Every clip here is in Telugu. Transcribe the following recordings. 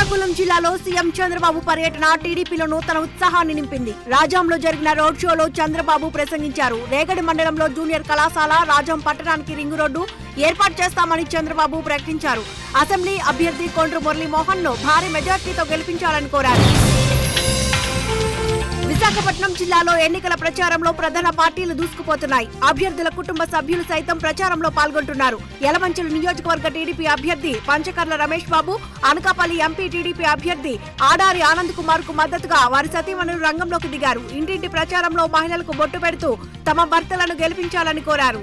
శ్రీకాకుళం జిల్లాలో సీఎం చంద్రబాబు పర్యటన టీడీపీలో నూతన ఉత్సాహాన్ని నింపింది రాజాంలో జరిగిన రోడ్ షోలో చంద్రబాబు ప్రసంగించారు రేగడి మండలంలో జూనియర్ కళాశాల రాజాం పట్టణానికి రింగు రోడ్డు ఏర్పాటు చేస్తామని చంద్రబాబు ప్రకటించారు అసెంబ్లీ అభ్యర్థి కొండ్రు మురళీమోహన్ ను భారీ మెజార్టీతో గెలిపించాలని కోరారు విశాఖపట్నం జిల్లాలో ఎన్నికల ప్రచారంలో ప్రధాన పార్టీలు దూసుకుపోతున్నాయి అభ్యర్థుల కుటుంబ సభ్యులు సైతం ప్రచారంలో పాల్గొంటున్నారు యలమంచిలి నియోజకవర్గ టీడీపీ అభ్యర్థి పంచకర్ల రమేష్ బాబు అనకాపల్లి ఎంపీ టీడీపీ అభ్యర్థి ఆడారి ఆనంద్ కుమార్ కు మద్దతుగా వారి సతీమణులు రంగంలోకి దిగారు ఇంటింటి ప్రచారంలో మహిళలకు బొట్టు పెడుతూ తమ భర్తలను గెలిపించాలని కోరారు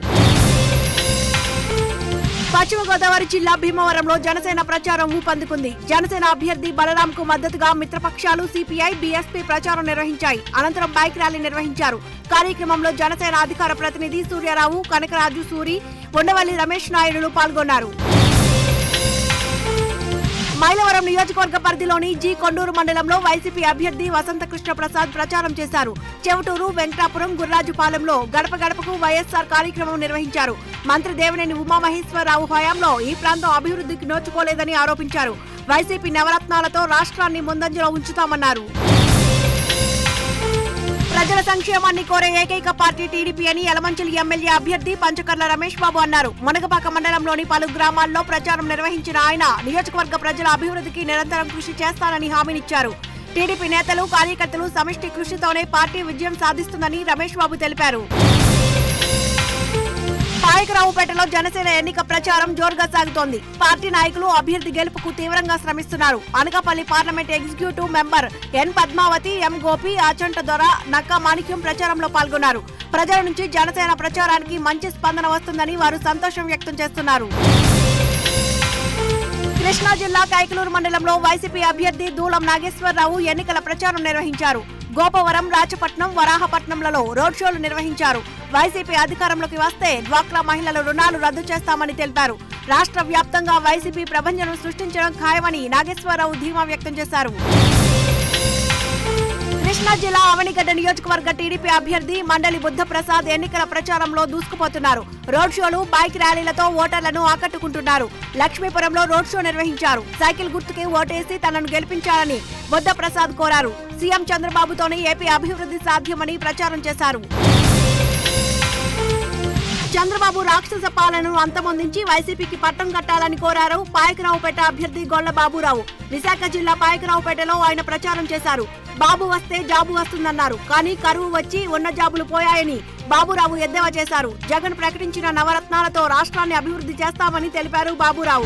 పశ్చిమ గోదావరి జిల్లా భీమవరంలో జనసేన ప్రచారం ఊపందుకుంది జనసేన అభ్యర్థి బలరాం కు మద్దతుగా మిత్రపక్షాలు సిపిఐ బీఎస్పీ ప్రచారం నిర్వహించాయి అనంతరం బైక్ ర్యాలీ నిర్వహించారు కార్యక్రమంలో జనసేన అధికార ప్రతినిధి సూర్యారావు కనకరాజు సూరి ఉండవల్లి రమేష్ నాయుడులు పాల్గొన్నారు మైలవరం నియోజకవర్గ పరిధిలోని జి కొండూరు మండలంలో వైసీపీ అభ్యర్థి వసంత కృష్ణ ప్రసాద్ ప్రచారం చేశారు చెవటూరు వెంకటాపురం గుర్రాజుపాలెంలో గడప గడపకు వైఎస్ఆర్ కార్యక్రమం నిర్వహించారు మంత్రి దేవినేని ఉమామహేశ్వరరావు హయాంలో ఈ ప్రాంతం అభివృద్ధికి నోచుకోలేదని ఆరోపించారు వైసీపీ నవరత్నాలతో రాష్ట్రాన్ని ముందంజలో ఉంచుతామన్నారు ప్రజల సంక్షేమాన్ని కోరే ఏకైక పార్టీ టీడీపీ అని యలమంచిలి ఎమ్మెల్యే అభ్యర్థి పంచకర్ల రమేష్ బాబు అన్నారు మునగపాక మండలంలోని పలు గ్రామాల్లో ప్రచారం నిర్వహించిన ఆయన నియోజకవర్గ ప్రజల అభివృద్ధికి నిరంతరం కృషి చేస్తానని హామీనిచ్చారు టీడీపీ నేతలు కార్యకర్తలు సమిష్టి కృషితోనే పార్టీ విజయం సాధిస్తుందని రమేష్ బాబు తెలిపారు పాయకరావుపేటలో జనసేన ఎన్నిక ప్రచారం జోరుగా సాగుతోంది పార్టీ నాయకులు అభ్యర్థి గెలుపుకు తీవ్రంగా శ్రమిస్తున్నారు Anakapalli parliament executive member N Padmavathi M Gopi Achanta Dora Nakka మాణిక్యం ప్రచారంలో పాల్గొన్నారు ప్రజల నుంచి జనసేన ప్రచారానికి మంచి స్పందన వస్తుందని వారు సంతోషం వ్యక్తం చేస్తున్నారు కృష్ణా జిల్లా కైకలూరు మండలంలో వైసీపీ అభ్యర్థి దూలం నాగేశ్వరరావు ఎన్నికల ప్రచారం నిర్వహించారు గోపవరం రాచపట్నం వరాహపట్నంలలో రోడ్ షోలు నిర్వహించారు వైసీపీ అధికారంలోకి వస్తే డ్వాక్రా మహిళల రుణాలు రద్దు చేస్తామని తెలిపారు రాష్ట్ర వ్యాప్తంగా వైసీపీ ప్రభంజనం సృష్టించడం ఖాయమని నాగేశ్వరరావు ధీమా వ్యక్తం చేశారు కృష్ణా జిల్లా అవనిగడ్డ నియోజకవర్గ టీడీపీ అభ్యర్థి మండలి బుద్ధప్రసాద్ ఎన్నికల ప్రచారంలో దూసుకుపోతున్నారు రోడ్ షోలు బైక్ ర్యాలీలతో ఓటర్లను ఆకట్టుకుంటున్నారు లక్ష్మీపురంలో రోడ్ షో నిర్వహించారు సైకిల్ గుర్తుకి ఓటేసి తనను గెలిపించాలని బుద్ధప్రసాద్ కోరారు సీఎం చంద్రబాబుతోనే ఏపీ అభివృద్ధి సాధ్యమని ప్రచారం చేశారు చంద్రబాబు రాక్షస పాలనను అంతమొందించి వైసీపీకి పట్టం కట్టాలని కోరారు పాయకరావుపేట అభ్యర్థి గొల్ల బాబురావు విశాఖ జిల్లా పాయకరావుపేటలో ఆయన ప్రచారం చేశారు బాబు వస్తే జాబు వస్తుందన్నారు కానీ కరువు వచ్చి ఉన్న జాబులు పోయాయని బాబురావు ఎద్దేవా చేశారు జగన్ ప్రకటించిన నవరత్నాలతో రాష్ట్రాన్ని అభివృద్ధి చేస్తామని తెలిపారు బాబురావు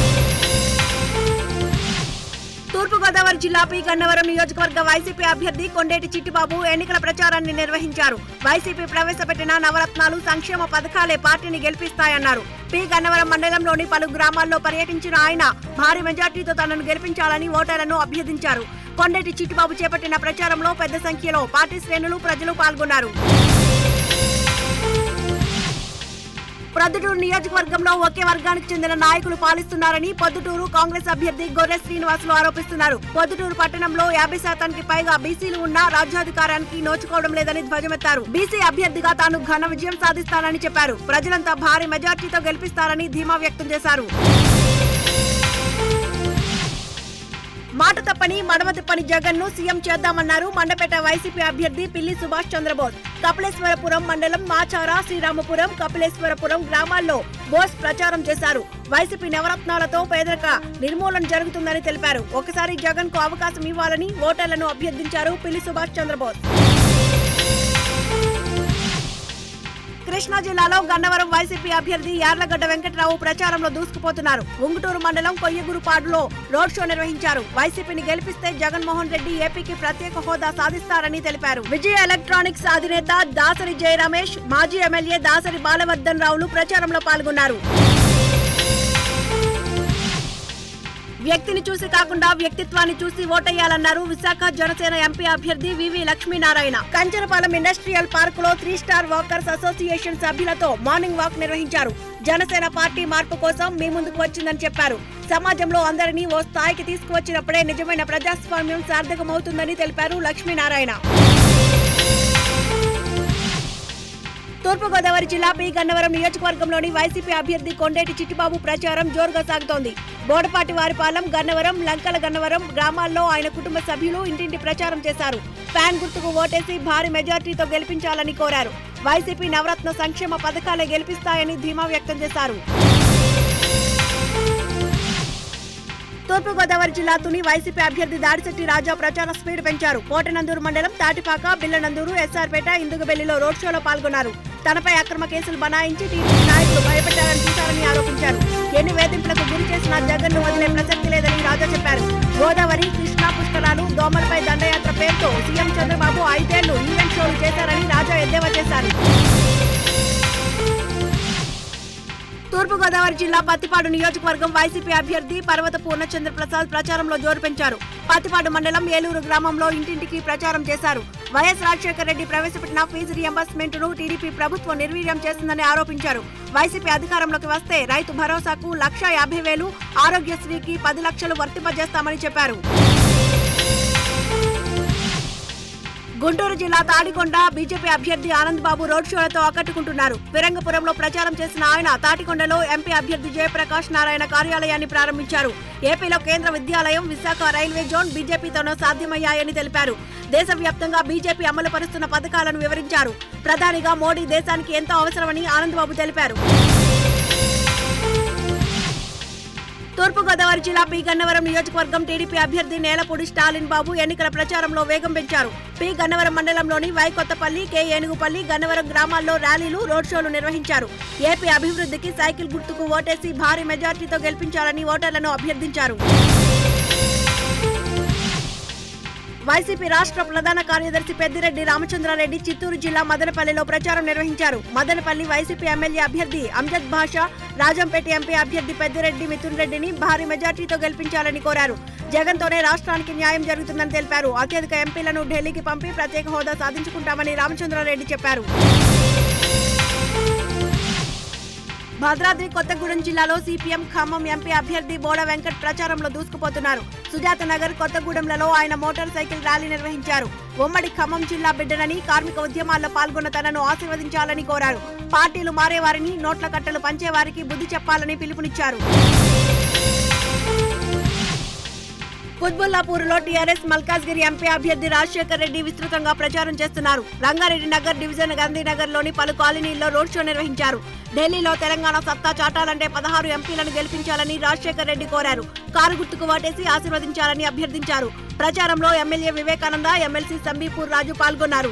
తూర్పుగోదావరి జిల్లా పి గన్నవరం నియోజకవర్గ వైసీపీ అభ్యర్థి కొండేటి చిట్టిబాబు ఎన్నికల ప్రచారాన్ని నిర్వహించారు వైసీపీ ప్రవేశపెట్టిన నవరత్నాలు సంక్షేమ పథకాలే పార్టీని గెలిపిస్తాయన్నారు పి గన్నవరం మండలంలోని పలు గ్రామాల్లో పర్యటించిన ఆయన భారీ మెజార్టీతో తనను గెలిపించాలని ఓటర్లను అభ్యర్థించారు కొండేటి చిట్టిబాబు చేపట్టిన ప్రచారంలో పెద్ద సంఖ్యలో పార్టీ శ్రేణులు ప్రజలు పాల్గొన్నారు ప్రొద్దుటూరు నియోజకవర్గంలో ఒకే వర్గానికి చెందిన నాయకులు పాలిస్తున్నారని పొద్దుటూరు కాంగ్రెస్ అభ్యర్థి గొర్రె శ్రీనివాసులు ఆరోపిస్తున్నారు పొద్దుటూరు పట్టణంలో యాభై శాతానికి పైగా బీసీలు ఉన్నా రాజ్యాధికారానికి నోచుకోవడం లేదని ధ్వజమెత్తారు బీసీ అభ్యర్థిగా తాను ఘన విజయం సాధిస్తానని చెప్పారు ప్రజలంతా భారీ మెజార్టీతో గెలిపిస్తారని ధీమా వ్యక్తం చేశారు మాట తప్పని మడమ తిప్పని జగన్ ను సీఎం చేద్దామన్నారు మండపేట వైసీపీ అభ్యర్థి పిల్లి సుభాష్ చంద్రబోస్ కపిలేశ్వరపురం మండలం మాచార శ్రీరామపురం కపిలేశ్వరపురం గ్రామాల్లో బోస్ ప్రచారం చేశారు వైసీపీ నవరత్నాలతో పేదరిక నిర్మూలన జరుగుతుందని తెలిపారు ఒకసారి జగన్ కు అవకాశం ఇవ్వాలని ఓటర్లను అభ్యర్థించారు పిల్లి సుభాష్ చంద్రబోస్ కృష్ణా జిల్లాలో గన్నవరం వైసీపీ అభ్యర్థి యార్లగడ్డ వెంకటరావు ప్రచారంలో దూసుకుపోతున్నారు ఉంగుటూరు మండలం కొయ్యగురుపాడులో రోడ్ షో నిర్వహించారు వైసీపీని గెలిపిస్తే జగన్మోహన్ రెడ్డి ఏపీకి ప్రత్యేక హోదా సాధిస్తారని తెలిపారు విజయ ఎలక్ట్రానిక్స్ అధినేత దాసరి జయరమేష్ మాజీ ఎమ్మెల్యే దాసరి బాలవర్ధన్ రావులు ప్రచారంలో పాల్గొన్నారు వ్యక్తిని చూసి కాకుండా వ్యక్తిత్వాన్ని చూసి ఓటేయాలన్నారు విశాఖ జనసేన ఎంపీ అభ్యర్థి VV Lakshminarayana Kanchanapalem industrial park లో త్రీ స్టార్ వాకర్స్ అసోసియేషన్ సభ్యులతో మార్నింగ్ వాక్ నిర్వహించారు జనసేన పార్టీ మార్పు కోసం మీ ముందుకు వచ్చిందని చెప్పారు సమాజంలో అందరినీ ఓ స్థాయికి తీసుకువచ్చినప్పుడే నిజమైన ప్రజాస్వామ్యం సార్థకమవుతుందని తెలిపారు లక్ష్మీనారాయణ తూర్పుగోదావరి జిల్లా పి గన్నవరం నియోజకవర్గంలోని వైసీపీ అభ్యర్థి కొండేటి చిట్టిబాబు ప్రచారం జోరుగా సాగుతోంది బోడపాటి వారిపాలెం గన్నవరం లంకల గన్నవరం గ్రామాల్లో ఆయన కుటుంబ సభ్యులు ఇంటింటి ప్రచారం చేశారు ఫ్యాన్ గుర్తుకు ఓటేసి భారీ మెజార్టీతో గెలిపించాలని కోరారు వైసీపీ నవరత్న సంక్షేమ పథకాలే గెలిపిస్తాయని ధీమా వ్యక్తం చేశారు తూర్పుగోదావరి జిల్లా తుని వైసీపీ అభ్యర్థి దాడిశెట్టి రాజా ప్రచార స్పీడ్ పెంచారు కోటనందూరు మండలం తాటిపాక బిల్లనందూరు ఎస్ఆర్పేట ఇందుగబెల్లిలో రోడ్ షోలో పాల్గొన్నారు తనపై అక్రమ కేసులు బనాయించి టీడీపీ నాయకులు భయపెట్టారని చూశారని ఆరోపించారు ఎన్ని వేధింపులకు గురి చేసినా జగన్ ను వదిలే ప్రసక్తి లేదని రాజా చెప్పారు గోదావరి కృష్ణా పుష్కరాలు దోమలపై దండయాత్ర పేరుతో సీఎం చంద్రబాబు ఐదేళ్లు ఈవెంట్ షోలు చేశారని రాజా ఎద్దేవా చేశారు తూర్పుగోదావరి జిల్లా పత్తిపాడు నియోజకవర్గం వైసీపీ అభ్యర్థి పర్వత పూర్ణచంద్ర ప్రసాద్ ప్రచారంలో జోరు పెంచారు పత్తిపాడు మండలం ఏలూరు గ్రామంలో ఇంటింటికి ప్రచారం చేశారు వైఎస్ రాజశేఖర రెడ్డి ప్రవేశపెట్టిన ఫీజు రియంబర్స్మెంట్ ను టీడీపీ ప్రభుత్వం నిర్వీర్యం చేస్తుందని ఆరోపించారు వైసీపీ అధికారంలోకి వస్తే రైతు భరోసాకు లక్ష యాభై వేలు ఆరోగ్యశ్రీకి పది లక్షలు వర్తింపజేస్తామని చెప్పారు గుంటూరు జిల్లా తాడికొండ బీజేపీ అభ్యర్థి ఆనంద్ బాబు రోడ్ షోలతో ఆకట్టుకుంటున్నారు ఫిరంగపురంలో ప్రచారం చేసిన ఆయన తాటికొండలో ఎంపీ అభ్యర్థి జయప్రకాష్ నారాయణ కార్యాలయాన్ని ప్రారంభించారు ఏపీలో కేంద్ర విద్యాలయం విశాఖ రైల్వే జోన్ బీజేపీతోనూ సాధ్యమయ్యాయని తెలిపారు దేశవ్యాప్తంగా బీజేపీ అమలు పరుస్తున్న పథకాలను వివరించారు ప్రధానిగా మోడీ దేశానికి ఎంతో అవసరమని ఆనంద్ బాబు తెలిపారు తూర్పుగోదావరి జిల్లా పి గన్నవరం నియోజకవర్గం టీడీపీ అభ్యర్థి నేలపూడి స్టాలిన్ బాబు ఎన్నికల ప్రచారంలో వేగం పెంచారు పి గన్నవరం మండలంలోని వై కొత్తపల్లి కె ఏనుగుపల్లి గన్నవరం గ్రామాల్లో ర్యాలీలు రోడ్ షోలు నిర్వహించారు ఏపీ అభివృద్ధికి సైకిల్ గుర్తుకు ఓటేసి భారీ మెజార్టీతో గెలిపించాలని ఓటర్లను అభ్యర్థించారు వైసీపీ రాష్ట్ర ప్రధాన కార్యదర్శి పెద్దిరెడ్డి రామచంద్రారెడ్డి చిత్తూరు జిల్లా మదనపల్లిలో ప్రచారం నిర్వహించారు మదనపల్లి వైసీపీ ఎమ్మెల్యే అభ్యర్థి అంజద్ భాషా రాజంపేట ఎంపీ అభ్యర్థి పెద్దిరెడ్డి మిథున్ రెడ్డిని భారీ మెజార్టీతో గెలిపించాలని కోరారు జగన్తోనే రాష్ట్రానికి న్యాయం జరుగుతుందని తెలిపారు అత్యధిక ఎంపీలను ఢిల్లీకి పంపి ప్రత్యేక హోదా సాధించుకుంటామని రామచంద్రారెడ్డి చెప్పారు భద్రాద్రి కొత్తగూడెం జిల్లాలో సిపిఎం ఖమ్మం ఎంపీ అభ్యర్థి బోడ వెంకట్ ప్రచారంలో దూసుకుపోతున్నారు సుజాత నగర్ కొత్తగూడెంలలో ఆయన మోటార్ సైకిల్ ర్యాలీ నిర్వహించారు ఉమ్మడి ఖమ్మం జిల్లా బిడ్డనని కార్మిక ఉద్యమాల్లో పాల్గొన్న తనను ఆశీర్వదించాలని కోరారు పార్టీలు మారేవారిని నోట్ల కట్టలు పంచేవారికి బుద్ధి చెప్పాలని పిలుపునిచ్చారు కుత్బుల్లాపూర్లో టీఆర్ఎస్ మల్కాజ్గిరి ఎంపీ అభ్యర్థి రాజశేఖర్ రెడ్డి విస్తృతంగా ప్రచారం చేస్తున్నారు రంగారెడ్డి నగర్ డివిజన్ గాంధీనగర్ లోని పలు కాలనీల్లో రోడ్ షో నిర్వహించారు ఢిల్లీలో తెలంగాణ సత్తా చాటాలంటే పదహారు ఎంపీలను గెలిపించాలని రాజశేఖర్ రెడ్డి కోరారు కారు గుర్తుకు ఓటేసి ఆశీర్వదించాలని అభ్యర్థించారు ప్రచారంలో ఎమ్మెల్యే వివేకానంద ఎమ్మెల్సీ సంబీపూర్ రాజు పాల్గొన్నారు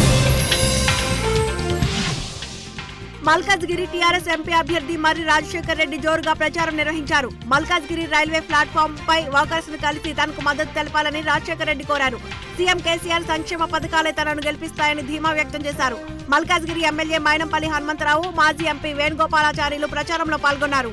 మల్కాజ్గిరి టీఆర్ఎస్ ఎంపీ అభ్యర్థి మర్రి రాజశేఖర్ రెడ్డి జోరుగా ప్రచారం నిర్వహించారు మల్కాజ్గిరి రైల్వే ప్లాట్ఫామ్ పై వాకర్స్ ను కలిసి తనకు మద్దతు తెలపాలని రాజశేఖర్ రెడ్డి కోరారు సీఎం కేసీఆర్ సంక్షేమ పథకాలే తనను గెలిపిస్తాయని ధీమా వ్యక్తం చేశారు మల్కాజ్గిరి ఎమ్మెల్యే మైనంపల్లి హనుమంతరావు మాజీ ఎంపీ వేణుగోపాలాచార్యులు ప్రచారంలో పాల్గొన్నారు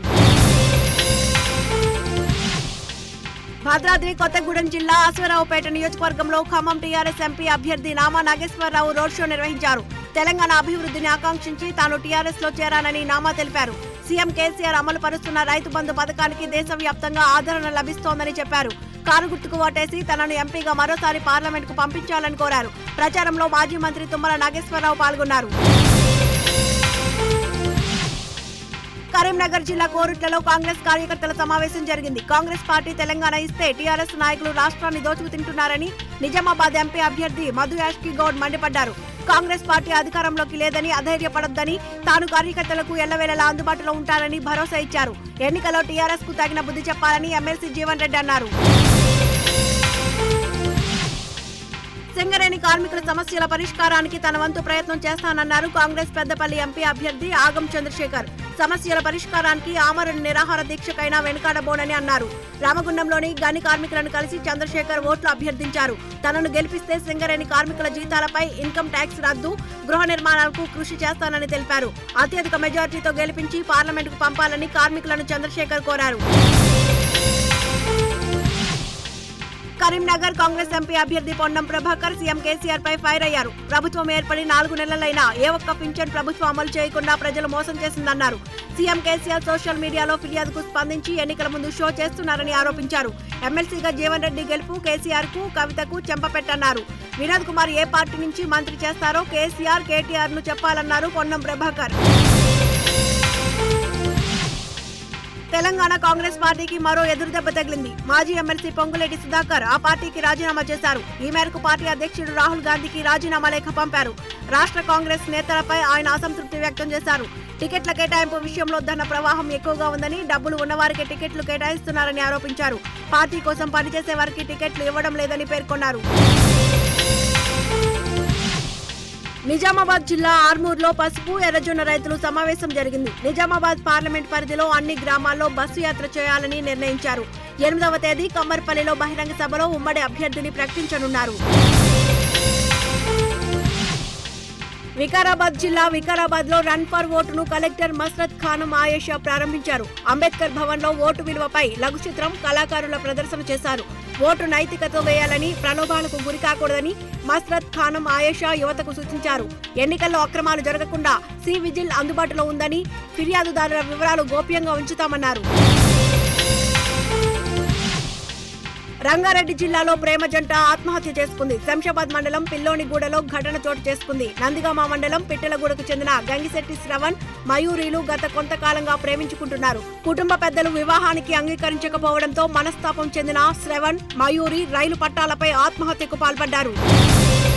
భద్రాద్రి కొత్తగూడెం జిల్లా అశ్వరావుపేట నియోజకవర్గంలో ఖమ్మం టీఆర్ఎస్ ఎంపీ అభ్యర్థి నామా నాగేశ్వరరావు రోడ్ షో నిర్వహించారు తెలంగాణ అభివృద్ధిని ఆకాంక్షించి తాను టీఆర్ఎస్ లో చేరానని నామా తెలిపారు సీఎం కేసీఆర్ అమలు పరుస్తున్న రైతు బంధు పథకానికి దేశవ్యాప్తంగా ఆదరణ లభిస్తోందని చెప్పారు కారు గుర్తుకు ఓటేసి తనను ఎంపీగా మరోసారి పార్లమెంట్ కు పంపించాలని కోరారు ప్రచారంలో మాజీ మంత్రి తుమ్మల నాగేశ్వరరావు పాల్గొన్నారు కరీంనగర్ జిల్లా కోరుట్లలో కాంగ్రెస్ కార్యకర్తల సమావేశం జరిగింది కాంగ్రెస్ పార్టీ తెలంగాణ ఇస్తే టీఆర్ఎస్ నాయకులు రాష్ట్రాన్ని దోచుకు తింటున్నారని నిజామాబాద్ ఎంపీ అభ్యర్థి మధు యాష్కి గౌడ్ మండిపడ్డారు కాంగ్రెస్ పార్టీ అధికారంలోకి లేదని అధైర్యపడొద్దని తాను కార్యకర్తలకు ఎల్లవేళలా అందుబాటులో ఉంటానని భరోసా ఇచ్చారు ఎన్నికల్లో టీఆర్ఎస్ కు తగిన బుద్ధి చెప్పాలని ఎమ్మెల్సీ జీవన్ రెడ్డి అన్నారు సింగరేణి కార్మికుల సమస్యల పరిష్కారానికి తన వంతు ప్రయత్నం చేస్తానన్నారు కాంగ్రెస్ పెద్దపల్లి ఎంపీ అభ్యర్థి ఆగం చంద్రశేఖర్ సమస్యల పరిష్కారానికి ఆమరణ నిరాహార దీక్షకైనా వెనుకాడబోనని అన్నారు రామగుండంలోని గని కార్మికులను కలిసి చంద్రశేఖర్ ఓట్లు అభ్యర్థించారు తనను గెలిపిస్తే సింగరేణి కార్మికుల జీతాలపై ఇన్కమ్ ట్యాక్స్ రద్దు గృహ నిర్మాణాలకు కృషి చేస్తానని తెలిపారు అత్యధిక మెజార్టీతో గెలిపించి పార్లమెంటుకు పంపాలని కార్మికులను చంద్రశేఖర్ కోరారు కరీంనగర్ కాంగ్రెస్ ఎంపీ అభ్యర్థి పొన్నం ప్రభాకర్ సీఎం కేసీఆర్ పై ఫైర్ అయ్యారు ప్రభుత్వం ఏర్పడి నాలుగు నెలలైనా ఏ ఒక్క పింఛన్ ప్రభుత్వం అమలు చేయకుండా ప్రజలు మోసం చేసిందన్నారు సీఎం కేసీఆర్ సోషల్ మీడియాలో ఫిర్యాదుకు స్పందించి ఎన్నికల ముందు షో చేస్తున్నారని ఆరోపించారు ఎమ్మెల్సీగా జీవన్ రెడ్డి గెలుపు కేసీఆర్ కు కవితకు చెంపపెట్టన్నారు వినోద్ కుమార్ ఏ పార్టీ నుంచి మంత్రి చేస్తారో కేసీఆర్ కేటీఆర్ ను చెప్పాలన్నారు పొన్నం ప్రభాకర్ తెలంగాణ కాంగ్రెస్ పార్టీకి మరో ఎదురుదెబ్బ తగిలింది మాజీ ఎమ్మెల్సీ పొంగులేటి సుధాకర్ ఆ పార్టీకి రాజీనామా చేశారు ఈ మేరకు పార్టీ అధ్యక్షుడు రాహుల్ గాంధీకి రాజీనామా లేఖ పంపారు రాష్ట్ర కాంగ్రెస్ నేతలపై ఆయన అసంతృప్తి వ్యక్తం చేశారు టికెట్ల కేటాయింపు విషయంలో ధన ప్రవాహం ఎక్కువగా ఉందని డబ్బులు ఉన్నవారికి టికెట్లు కేటాయిస్తున్నారని ఆరోపించారు పార్టీ కోసం పనిచేసే వారికి టికెట్లు ఇవ్వడం లేదని పేర్కొన్నారు నిజామాబాద్ జిల్లా ఆర్మూర్లో పసుపు ఎర్రజొన్న రైతులు సమావేశం జరిగింది నిజామాబాద్ పార్లమెంట్ పరిధిలో అన్ని గ్రామాల్లో బస్సు యాత్ర చేయాలని నిర్ణయించారు ఎనిమిదవ తేదీ కమ్మర్పల్లిలో బహిరంగ సభలో ఉమ్మడి అభ్యర్థిని ప్రకటించనున్నారు వికారాబాద్ జిల్లా వికారాబాద్ లో రన్ ఫర్ ఓటును కలెక్టర్ మస్రత్ ఖానం ఆయేషా ప్రారంభించారు అంబేద్కర్ భవన్ లో ఓటు విలువపై లఘు చిత్రం కళాకారుల ప్రదర్శన చేశారు ఓటు నైతికత వేయాలని ప్రలోభాలకు గురి కాకూడదని మస్రత్ ఖానం ఆయేషా యువతకు సూచించారు ఎన్నికల్లో అక్రమాలు జరగకుండా సి విజిల్ అందుబాటులో ఉందని ఫిర్యాదుదారుల వివరాలు గోప్యంగా ఉంచుతామన్నారు రంగారెడ్డి జిల్లాలో ప్రేమ జంట ఆత్మహత్య చేసుకుంది శంషాబాద్ మండలం పిల్లోనిగూడలో ఘటన చోటు చేసుకుంది నందిగామ మండలం పిట్టలగూడకు చెందిన గంగిశెట్టి శ్రవణ్ మయూరీలు గత కొంతకాలంగా ప్రేమించుకుంటున్నారు కుటుంబ పెద్దలు వివాహానికి అంగీకరించకపోవడంతో మనస్తాపం చెందిన శ్రవణ్ మయూరి రైలు పట్టాలపై ఆత్మహత్యకు పాల్పడ్డారు